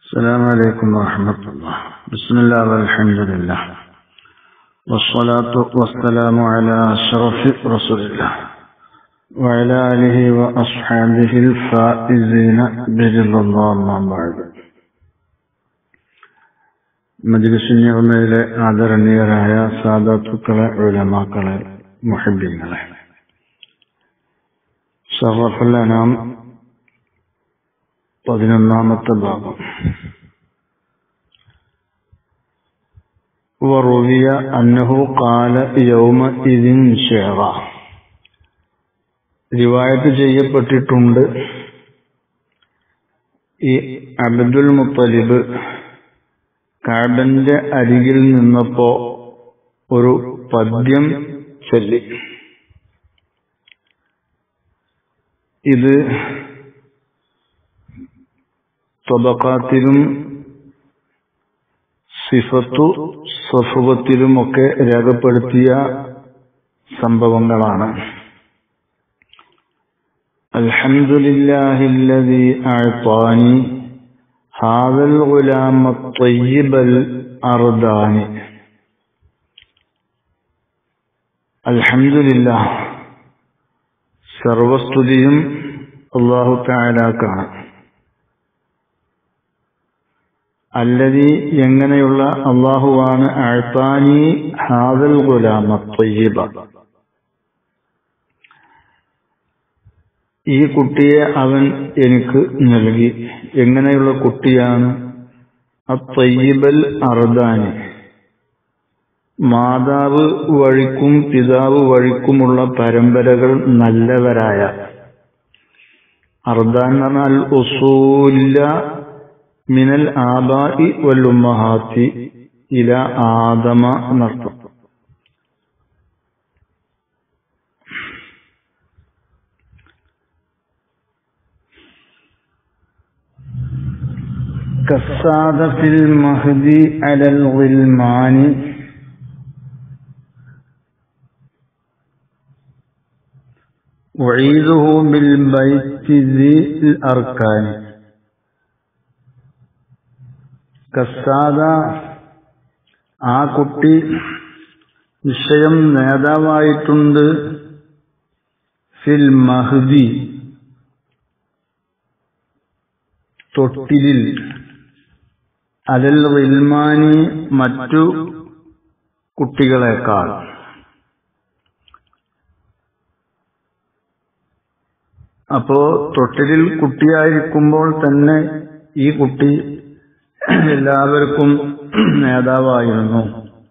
السلام عليكم ورحمة الله بسم الله والحمد لله والصلاة والسلام على أشرف رسول الله وعلى آله وأصحابه الفائزين برضا الله أما بعد മജ്ലിസിനിയമയിലെ ആദരണീയരായ സാദാത്തുക്കളെ ഉലമാക്കളെ മുഹബിങ്ങളെ ഷറഫുല്ലനാം പതിനൊന്നാമത്തെ ഭാഗം وروي أنه قال يومئذ شعرا റിവായത്ത് ചെയ്യപ്പെട്ടിട്ടുണ്ട് ഈ അബ്ദുൽ മുത്തലിബ് കാബന്റെ അരികിൽ നിന്നപ്പോ ഒരു പദ്യം ചൊല്ലി ഇത് തൊബക്കാത്തിലും സിഫത്തു സഫുവത്തിലുമൊക്കെ രേഖപ്പെടുത്തിയ സംഭവങ്ങളാണ് അൽഹംദുലില്ലാഹില്ലദീ അഅ്താനി ഹാദൽ ഗുലാമ ത്വയ്യിബൽ അർദാനി അൽഹംദുലില്ലാഹ് സർവസ്തുതിയും അള്ളാഹു തആലാക്കാണ് അല്ലതി എങ്ങനെയുള്ള അള്ളാഹുവാണ് അഴ്ത്താനി ഹാദൽ ഗുലാമ ത്വയ്യിബ ഈ കുട്ടിയെ അവൻ എനിക്ക് നൽകി എങ്ങനെയുള്ള കുട്ടിയാണ് അത്തയ്യിബൽ അർദാനി മാതാവ് വഴിക്കും പിതാവ് വഴിക്കുമുള്ള പരമ്പരകൾ നല്ലവരായ അർദാൻ എന്ന് പറഞ്ഞാൽ ഉസൂല്ല മിനൽ ആബായി വല്ലുമ്മഹാത്തി ഇല ആദമ എന്നർത്ഥം كالسعد في المهدي على الغلمان أعيده بالبيت ذي الأركان കസാദ ആ കുട്ടി വിഷയം നേതാവായിട്ടുണ്ട് ഫിൽ മഹദി തൊട്ടിലിൽ അലൽ റിൽമാനി മറ്റു കുട്ടികളെക്കാൾ അപ്പോ തൊട്ടിലിൽ കുട്ടിയായിരിക്കുമ്പോൾ തന്നെ ഈ കുട്ടി എല്ലാവർക്കും നേതാവായിരുന്നു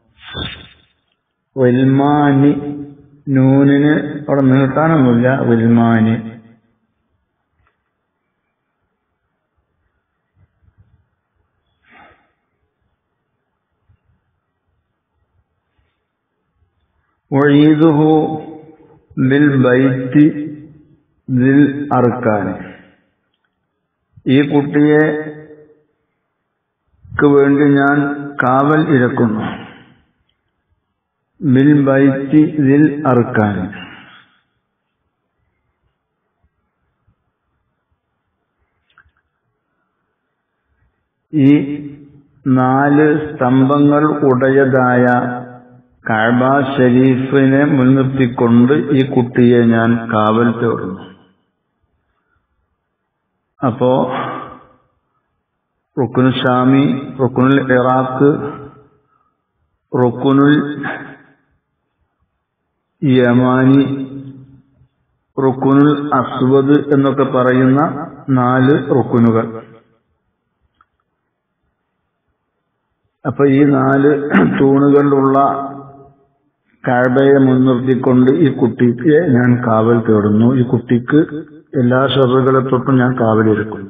വിൽമാനി നൂനിന് അവിടെ നീട്ടാനൊന്നുമില്ല വിൽമാനി ഒഴീതുഹു ബിൽ ബൈത്തി ദിൽ അറുക്കാൻ ഈ കുട്ടിയെ വേണ്ടി ഞാൻ കാവൽ ഇരക്കുന്നു ബിൽ ബൈറ്റി ദിൽ അറുക്കാൻ ഈ നാല് സ്തംഭങ്ങൾ ഉടയതായ കഅബ ഷരീഫിനെ മുൻനിർത്തിക്കൊണ്ട് ഈ കുട്ടിയെ ഞാൻ കാവൽ തേടുന്നു അപ്പോ റുക്കുനുൽ ഷാമി റുക്കുനുൽ ഇറാഖ് റുക്കുനുൽ യമാനി റുക്കുനുൽ അസ്വദ് എന്നൊക്കെ പറയുന്ന നാല് റുക്കുനുകൾ അപ്പൊ ഈ നാല് തൂണുകളിലുള്ള കാഴ്ബയെ മുൻനിർത്തിക്കൊണ്ട് ഈ കുട്ടിക്ക് ഞാൻ കാവൽ തേടുന്നു ഈ കുട്ടിക്ക് എല്ലാ ഷറുകളെ തൊട്ടും ഞാൻ കാവലിരിക്കുന്നു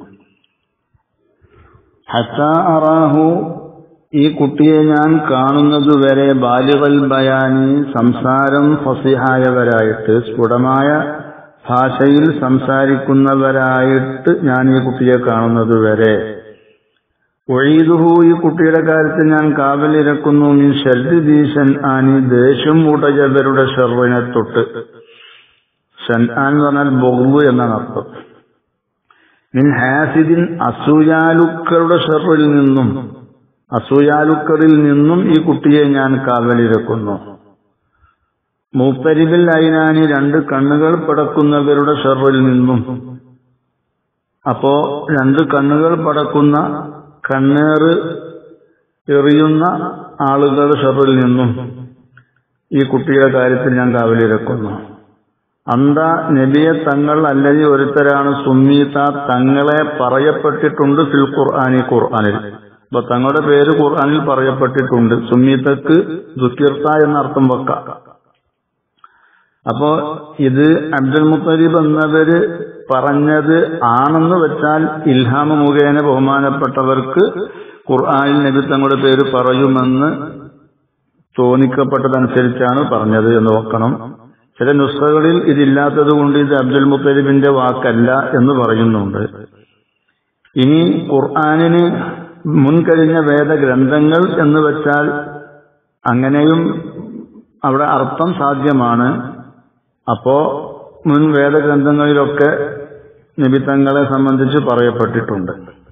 ഹത്ത അറാഹു ഈ കുട്ടിയെ ഞാൻ കാണുന്നത് വരെ ബാലികൽ ബയാനി സംസാരം ഫസിഹായവരായിട്ട് സ്ഫുടമായ ഭാഷയിൽ സംസാരിക്കുന്നവരായിട്ട് ഞാൻ ഈ കുട്ടിയെ കാണുന്നത് വരെ ഒഴീതുഹു ഈ കുട്ടിയുടെ കാര്യത്തിൽ ഞാൻ കാവലിരക്കുന്നു മീൻ ഷെൽദി ദീശൻ ആനി ദേഷ്യം ഉടയവരുടെ ഷെറിനെ തൊട്ട് ഷൻആൻ എന്ന് പറഞ്ഞാൽ ബൊഗ്ബു എന്നാണ് അർത്ഥം മിൻ ഹാസിദിൻ അസൂയാലുക്കളുടെ ഷെറിൽ നിന്നും അസൂയാലുക്കളിൽ നിന്നും ഈ കുട്ടിയെ ഞാൻ കാവലിരക്കുന്നു മൂത്തരിബിൽ അയിനാനി രണ്ട് കണ്ണുകൾ പടക്കുന്നവരുടെ ഷെറിൽ നിന്നും അപ്പോ രണ്ട് കണ്ണുകൾ പടക്കുന്ന കണ്ണേറ് എറിയുന്ന ആളുകളുടെ ഷെറിൽ നിന്നും ഈ കുട്ടിയുടെ കാര്യത്തിൽ ഞാൻ കാവലിരക്കുന്നു അന്ത നബിയെ തങ്ങൾ അല്ലെങ്കിൽ ഒരുത്തരാണ് സുമ്മീത്ത തങ്ങളെ പറയപ്പെട്ടിട്ടുണ്ട് ഫിൽ ഖുർആാനി ഖുർആാനിൽ അപ്പൊ തങ്ങളുടെ പേര് ഖുർആാനിൽ പറയപ്പെട്ടിട്ടുണ്ട് സുമ്മീത്തക്ക് ദുഃഖീർത്ത എന്ന അർത്ഥം വെക്കാം അപ്പോ ഇത് അബ്ദുൽ മുത്തലിബ് എന്നവര് പറഞ്ഞത് ആണെന്ന് വെച്ചാൽ ഇൽഹാമ മുഖേന ബഹുമാനപ്പെട്ടവർക്ക് ഖുർആാനിൽ നബി തങ്ങളുടെ പേര് പറയുമെന്ന് തോന്നിക്കപ്പെട്ടതനുസരിച്ചാണ് പറഞ്ഞത് എന്ന് നോക്കണം ചില നുസ്ഖകളിൽ ഇതില്ലാത്തത് കൊണ്ട് ഇത് അബ്ദുൽ മുത്തലിബിന്റെ വാക്കല്ല എന്ന് പറയുന്നുണ്ട് ഇനി ഖുർആാനിന് മുൻകഴിഞ്ഞ വേദഗ്രന്ഥങ്ങൾ എന്ന് വെച്ചാൽ അങ്ങനെയും അവിടെ അർത്ഥം സാധ്യമാണ് അപ്പോ മുൻ വേദഗ്രന്ഥങ്ങളിലൊക്കെ നിബിത്തങ്ങളെ സംബന്ധിച്ച് പറയപ്പെട്ടിട്ടുണ്ട്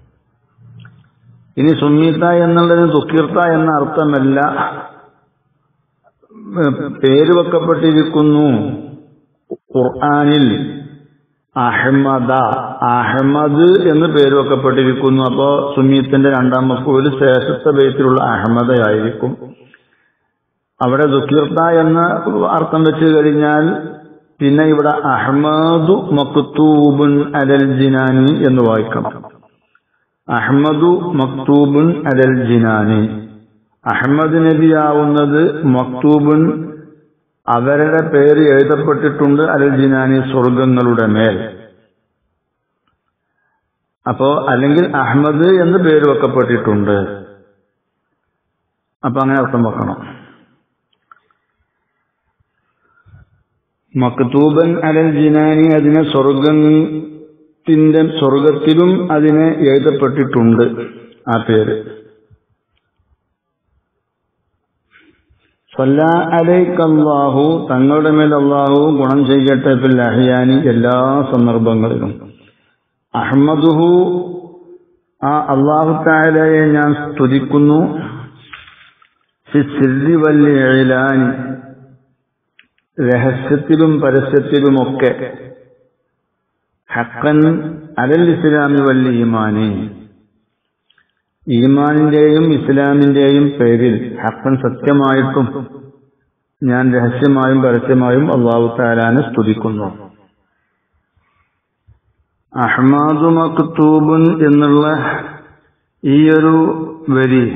ഇനി സുന്നീത്ത എന്നുള്ളതിന് ദുഃഖീർത്ത എന്ന അർത്ഥമല്ല പേര് വെക്കപ്പെട്ടിരിക്കുന്നു ഖുർആാനിൽ അഹമ്മദ അഹമ്മദ് എന്ന് പേര് വെക്കപ്പെട്ടിരിക്കുന്നു അപ്പോ സുന്നീത്തിന്റെ രണ്ടാം മക്കൂല് ശേഷത്തെ ബേസിലുള്ള അഹമ്മദയായിരിക്കും അവിടെ ദുഃഖീർത്ത എന്ന അർത്ഥം വെച്ച് കഴിഞ്ഞാൽ പിന്നെ ഇവിടെ അഹമ്മദു മക്തൂബുൻ അലൽ ജിനാനി എന്ന് വായിക്കണം അഹമ്മദു മക്തൂബുൻ അലൽ ജിനാനി അഹമ്മദ് നബിയാവുന്നത് മക്തൂബുൻ അവരുടെ പേര് എഴുതപ്പെട്ടിട്ടുണ്ട് അലൽ ജിനാനി സ്വർഗങ്ങളുടെ മേൽ അപ്പോ അല്ലെങ്കിൽ അഹമ്മദ് എന്ന് പേര് വെക്കപ്പെട്ടിട്ടുണ്ട് അപ്പൊ അങ്ങനെ അർത്ഥം വെക്കണം മക്തൂബൻ അലൽ ജിനാനി അതിനെ സ്വർഗത്തിന്റെ സ്വർഗത്തിലും അതിനെ എഴുതപ്പെട്ടിട്ടുണ്ട് ആ പേര് സല്ലാ അലൈക്കല്ലാഹു തങ്ങളുടെ മേൽ അള്ളാഹു ഗുണം ചെയ്യട്ടെ ഫിൽ അഹിയാനി എല്ലാ സന്ദർഭങ്ങളിലും അഹമ്മദുഹു ആ അള്ളാഹു താലയെ ഞാൻ സ്തുതിക്കുന്നു സിരി വല്ലിലാനി രഹസ്യത്തിലും പരസ്യത്തിലുമൊക്കെ ഹക്കൻ അലൽ ഇസ്ലാമി വല്ലി ഈമാനി ഈമാനിന്റെയും ഇസ്ലാമിന്റെയും പേരിൽ ഹക്കൻ സത്യമായിട്ടും ഞാൻ രഹസ്യമായും പരസ്യമായും അള്ളാഹു താലാനെ സ്തുതിക്കുന്നു അഹ്മാദു മക്തൂബുൻ എന്നുള്ള ഈയൊരു വരി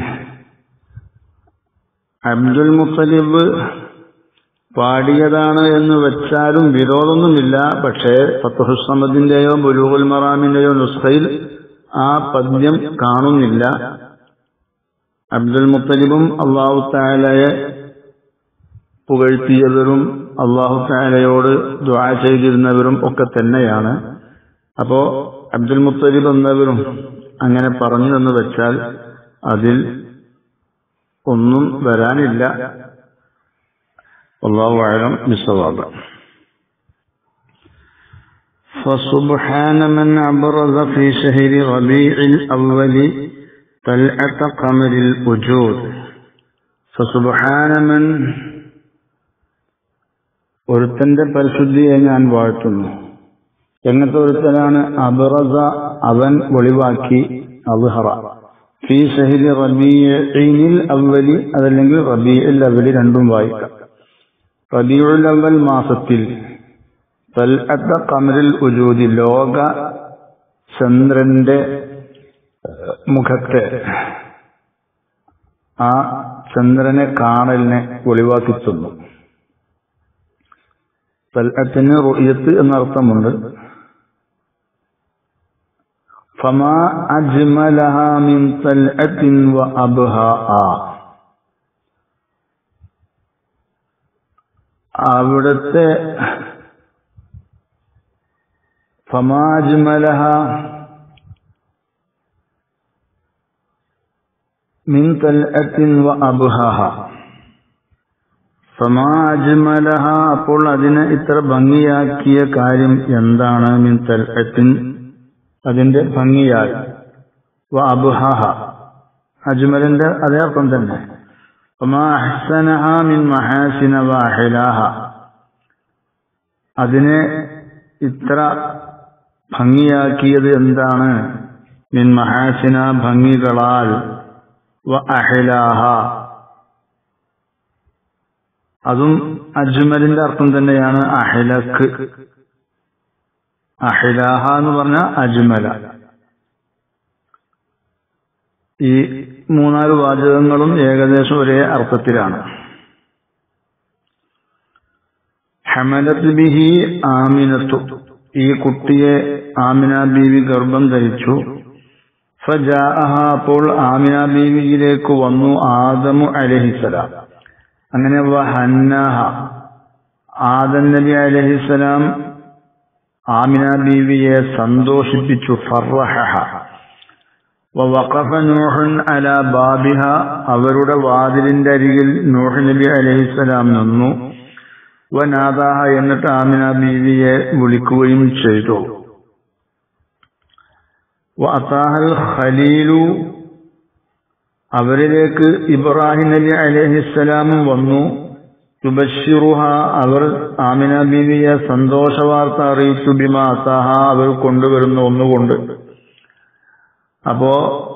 അബ്ദുൽ മുത്തലിബ് പാടിയതാണ് എന്ന് വെച്ചാലും വിരോധമൊന്നുമില്ല പക്ഷേ ഫത്തുഹുസമദിന്റെയോ ബുലൂഹുൽ മറാമിന്റെയോ നുസ്ഖയിൽ ആ പദ്യം കാണുന്നില്ല അബ്ദുൽ മുത്തലിബും അള്ളാഹു താലയെ പുകഴ്ത്തിയവരും അള്ളാഹു താലയോട് ദ്വാ ചെയ്തിരുന്നവരും ഒക്കെ തന്നെയാണ് അപ്പോ അബ്ദുൽ മുത്തലിബ് എന്നവരും അങ്ങനെ പറഞ്ഞു എന്ന് വെച്ചാൽ അതിൽ ഒന്നും വരാനില്ല والله أعلم بالصواب فسبحان من أبرز في شهر ربيع الأول طلعة قمر الوجود فسبحان من ഒരുത്തന്റെ പരിശുദ്ധിയെ ഞാൻ വാഴ്ത്തുന്നു എങ്ങനത്തെ ഒരുത്തനാണ് അബറസ അവൻ വെളിവാക്കി അബ്ഹറ ഫി ഷഹിദ് റബീഇൽ അവലി അതല്ലെങ്കിൽ റബീഇൽ അവലി രണ്ടും വായിക്കാം റബീഉൽ അവൽ മാസത്തിൽ തൽഅത്ത കമരിൽ ഉജൂദി ലോക ചന്ദ്രന്റെ മുഖത്തെ ആ ചന്ദ്രനെ കാണലിനെ ഒളിവാക്കി തന്നു തൽഅത്തിന് റുയത്ത് എന്നർത്ഥമുണ്ട് ഫമാ അജ്മലഹ മിൻ തൽഅത്തിൻ വ അബ്ഹാ അവിടുത്തെ ഫമാജ്മലഹ മിൻ തൽഅത്തിൻ വ അബ്ഹാഹ ഫമാജ്മലഹ അപ്പോൾ അതിനെ ഇത്ര ഭംഗിയാക്കിയ കാര്യം എന്താണ് മിൻ തൽഅത്തിൻ അതിന്റെ ഭംഗിയാൽ വ അബുഹാഹ അജ്മലിന്റെ അതേ അർത്ഥം തന്നെ വമാ അഹ്സനഹ മിൻ മഹാസിന വ അഹിലാഹ അതിനെ ഇത്ര ഭംഗിയാക്കിയത് എന്താണ് മിൻ മഹാസിന ഭംഗികളാൽ വ അഹിലാഹ അതും അജ്മലിന്റെ അർത്ഥം തന്നെയാണ് അഹിലക്ക് അഹിലാഹ എന്ന് പറഞ്ഞ അജ്മല ഈ മൂന്നാല് വാചകങ്ങളും ഏകദേശം ഒരേ അർത്ഥത്തിലാണ് ഹമലത്ത് ബിഹി ആമിനത്തു ഈ കുട്ടിയെ ആമിന ബീവി ഗർഭം ധരിച്ചു ഫജാഅഹ അപ്പോൾ ആമിന ബീവിയിലേക്ക് വന്നു ആദമു അലഹിസലാം അങ്ങനെ വഹന്നാഹ ആദം നബി അലഹിസലാം ആമിന ബീവിയെ സന്തോഷിപ്പിച്ചു ഫർറഹ വഖഫ നൂഹൻ അല ബാബിഹ അവരുടെ വാതിലിന്റെ അരികിൽ നൂഹ് നബി അലഹിസലാം നിന്നു വനാദാഹ എന്നിട്ട് ആമിന ബീവിയെ വിളിക്കുകയും ചെയ്തു വഅതാഹൽ ഖലീലു അവരിലേക്ക് ഇബ്രാഹിം നബി അലഹിസ്സലാമും വന്നു തുബഷിറുഹ അവർ ആമിന ബീവിയെ സന്തോഷവാർത്ത അറിയിച്ചു ബിമ അസാഹ അവർ കൊണ്ടുവരുന്ന ഒന്നുകൊണ്ട് അപ്പോ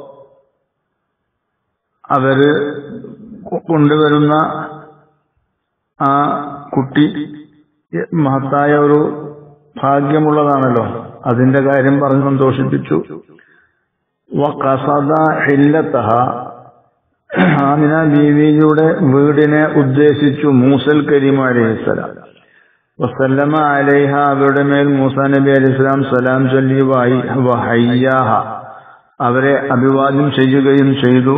അവര് കൊണ്ടുവരുന്ന ആ കുട്ടി മഹത്തായ ഒരു ഭാഗ്യമുള്ളതാണല്ലോ അതിന്റെ കാര്യം പറഞ്ഞ് സന്തോഷിപ്പിച്ചു വഖസദ ഹില്ലത്തഹ ആമിന ബീവിയുടെ വീടിനെ ഉദ്ദേശിച്ചു മൂസൽ കരീം അലൈഹിസ്സലാം വസല്ലമ അലൈഹ അവരുടെ മേൽ മൂസ നബി അലൈഹിസ്സലാം സലാം ചൊല്ലി വഹയ്യാഹ അവരെ അഭിവാദ്യം ചെയ്യുകയും ചെയ്തു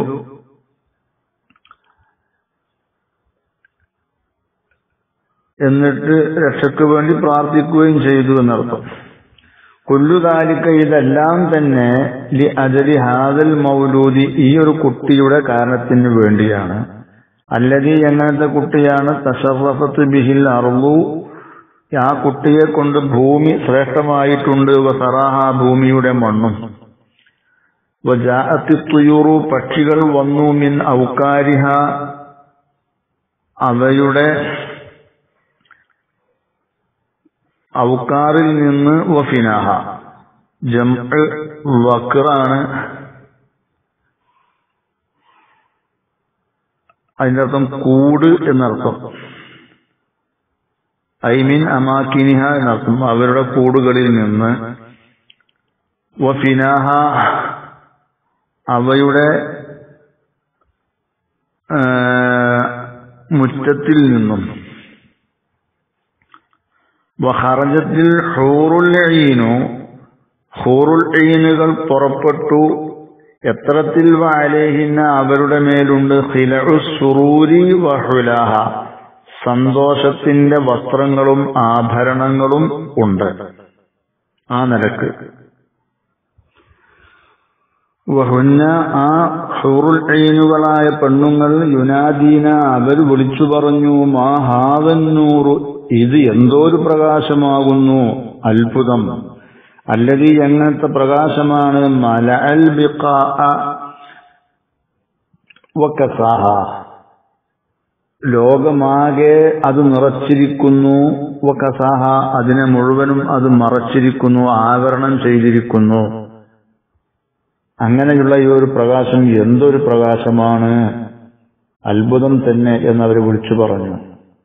എന്നിട്ട് രക്ഷയ്ക്ക് വേണ്ടി പ്രാർത്ഥിക്കുകയും ചെയ്തു എന്നർത്ഥം കൊല്ലുകാലിക്ക ഇതെല്ലാം തന്നെ ലി അജലി ഹാദൽ മൗലൂദി ഈ ഒരു കുട്ടിയുടെ കാരണത്തിന് വേണ്ടിയാണ് അല്ലതി എങ്ങനത്തെ കുട്ടിയാണ് തഷറഫത്ത് ബിഹിൽ അറുവു ആ കുട്ടിയെ കൊണ്ട് ഭൂമി ശ്രേഷ്ഠമായിട്ടുണ്ട് സറാഹ ഭൂമിയുടെ മണ്ണും തുയൂറു പക്ഷികൾ വന്നു മിൻ ഔക്കാരിഹ അവയുടെ ഔക്കാറിൽ നിന്ന് വഫിനാഹ ജം വക്റാണ് അതിന്റെ അർത്ഥം കൂട് എന്നർത്ഥം ഐമിൻ അമാക്കിനിഹ എന്നർത്ഥം അവരുടെ കൂടുകളിൽ നിന്ന് വഫിനാഹ അവയുടെ മുറ്റത്തിൽ നിന്നും വഹറജത്തിൽ ഹൂറുൽ ഈനു ഹൂറുൽ ഈനുകൾ പുറപ്പെട്ടു എത്രത്തിൽ വാലേഹിന്ന അവരുടെ മേലുണ്ട് ഹിലഉ സുറൂരി വഹുലാഹ സന്തോഷത്തിന്റെ വസ്ത്രങ്ങളും ആഭരണങ്ങളും ഉണ്ട് ആ നിലക്ക് വഹുന്ന ആ ഹൂറുൽ ഐനുകളായ പെണ്ണുങ്ങൾ യുനാദീന അവർ വിളിച്ചു പറഞ്ഞു മാ ഹാവന്നൂറു ഇത് എന്തോ ഒരു പ്രകാശമാകുന്നു അത്ഭുതം അല്ലതി എങ്ങനത്തെ പ്രകാശമാണ് മല അൽ വക്കസാഹ ലോകമാകെ അത് നിറച്ചിരിക്കുന്നു വക്കസാഹ അതിനെ മുഴുവനും അത് മറച്ചിരിക്കുന്നു ആവരണം ചെയ്തിരിക്കുന്നു അങ്ങനെയുള്ള ഈ ഒരു പ്രകാശം എന്തൊരു പ്രകാശമാണ് അത്ഭുതം തന്നെ എന്നവർ വിളിച്ചു പറഞ്ഞു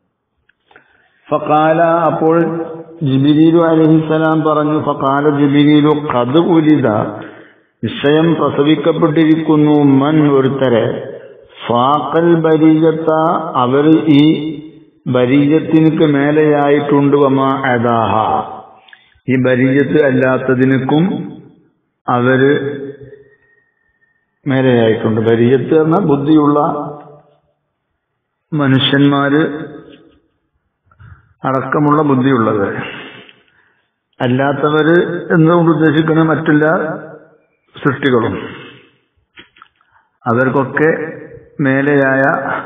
ഫക്കാല അപ്പോൾ ജിബിലീലു അലഹിസലാം പറഞ്ഞു ഫക്കാല ജിബിലീലു കത് ഉലിത നിശ്ചയം പ്രസവിക്കപ്പെട്ടിരിക്കുന്നു മൻ ഒരുത്തരെ ഫാക്കൽ ബരീജത്ത അവർ ഈ ബരീജത്തിനക്ക് മേലെയായിട്ടുണ്ട് വമ അദാഹ ഈ ബരീജത്ത് അല്ലാത്തതിനക്കും അവര് മേലെയായിട്ടുണ്ട് ബരീജത്ത് എന്ന ബുദ്ധിയുള്ള മനുഷ്യന്മാര് അടക്കമുള്ള ബുദ്ധിയുള്ളത് അല്ലാത്തവര് എന്നുകൊണ്ട് ഉദ്ദേശിക്കുന്ന മറ്റെല്ലാ സൃഷ്ടികളും അവർക്കൊക്കെ മേലെയായ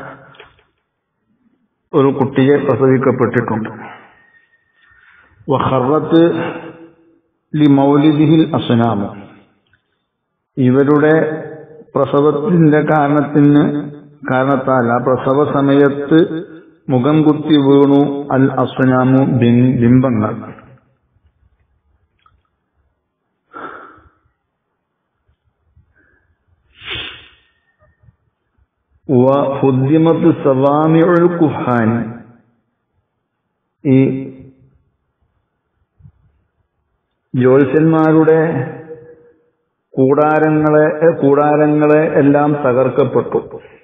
ഒരു കുട്ടിയെ പ്രസവിക്കപ്പെട്ടിട്ടുണ്ട് വഹറത്ത് ലി മൗലിദിഹിൽ അസനാമു ഇവരുടെ പ്രസവത്തിന്റെ കാരണത്തിന് കാരണത്താൽ ആ പ്രസവ സമയത്ത് മുഖം കുത്തി വീണു അൽ അസ്വനാമു ബിംബങ്ങൾ ഹുദ്യമത്ത് സവാമിയുൽ കുഹാൻ ഈ ജ്യോത്സ്യന്മാരുടെ കൂടാരങ്ങളെ കൂടാരങ്ങളെ എല്ലാം തകർക്കപ്പെട്ടു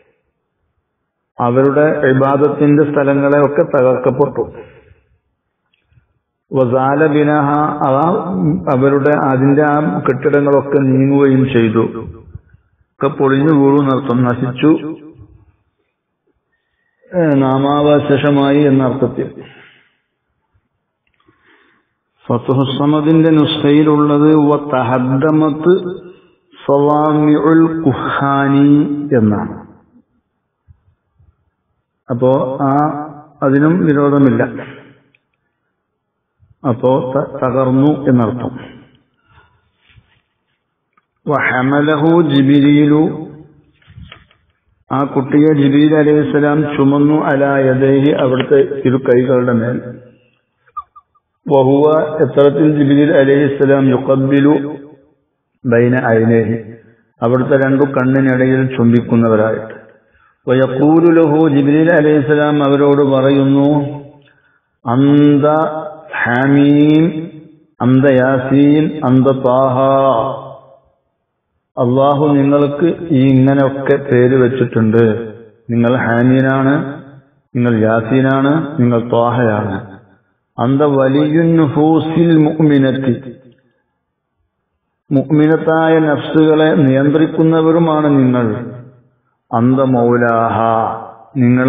അവരുടെ വിവാദത്തിന്റെ സ്ഥലങ്ങളെ ഒക്കെ തകർക്കപ്പെട്ടു വസാല ബിനഹ അവ അവരുടെ അതിന്റെ ആ കെട്ടിടങ്ങളൊക്കെ നീങ്ങുകയും ചെയ്തു ഒക്കെ പൊളിഞ്ഞു വീഴുന്നർത്ഥം നശിച്ചു നാമാവശേഷമായി എന്നർത്ഥത്തിൽ ഫത്തുഹുസമദിന്റെ നുസ്ഖയിലുള്ളത് തഹദ്ദമത്ത് സവാമിഉൽ കുഹാനി എന്നാണ് അപ്പോ ആ അതിനും വിരോധമില്ല അപ്പോ തകർന്നു എന്നർത്ഥം വഹമലഹു ജിബിരിയിലു ആ കുട്ടിയെ ജിബീൽ അലൈഹിസ്സലാം ചുമന്നു അലായദേഹി അവിടുത്തെ ഇരു കൈകളുടെ മേൽ വഹുവ എത്തരത്തിൽ ജിബിലിൽ അലൈഹിസ്സലാം യുക്കബിലു ബൈന അയനേഹി അവിടുത്തെ രണ്ടു കണ്ണിനിടയിൽ ചുംബിക്കുന്നവരായിട്ട് വയക്കൂലുലഹു ജിബിലിൽ അലൈഹിസ്സലാം അവരോട് പറയുന്നു അന്ത ഹാമീം അന്ത യാസീൻ അന്ത താഹ അള്ളാഹു നിങ്ങൾക്ക് ഈ ഇങ്ങനെയൊക്കെ പേര് വെച്ചിട്ടുണ്ട് നിങ്ങൾ ഹാമീനാണ് നിങ്ങൾ യാസീനാണ് നിങ്ങൾ ത്വാഹയാണ് അന്ത വലിയുൻഹൂസിൽ മുഅ്മിനത്തി മുഅ്മിനത്തായ നഫ്സുകളെ നിയന്ത്രിക്കുന്നവരുമാണ് നിങ്ങൾ അന്ത മൗലാഹ നിങ്ങൾ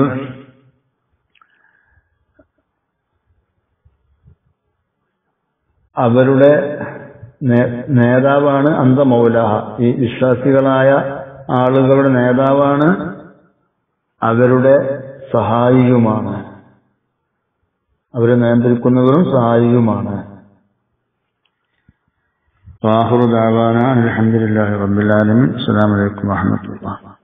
അവരുടെ നേതാവാണ് അന്ത മൗലാഹ ഈ വിശ്വാസികളായ ആളുകളുടെ നേതാവാണ് അവരുടെ സഹായിയുമാണ് അവരെ നിയന്ത്രിക്കുന്നവരും സഹായിയുമാണ് വാഹുർ ദാവാന അലഹമുല്ലാ റബുലാലമിൻ അസ്സാം വലൈക്കും വാഹമത്തുള്ള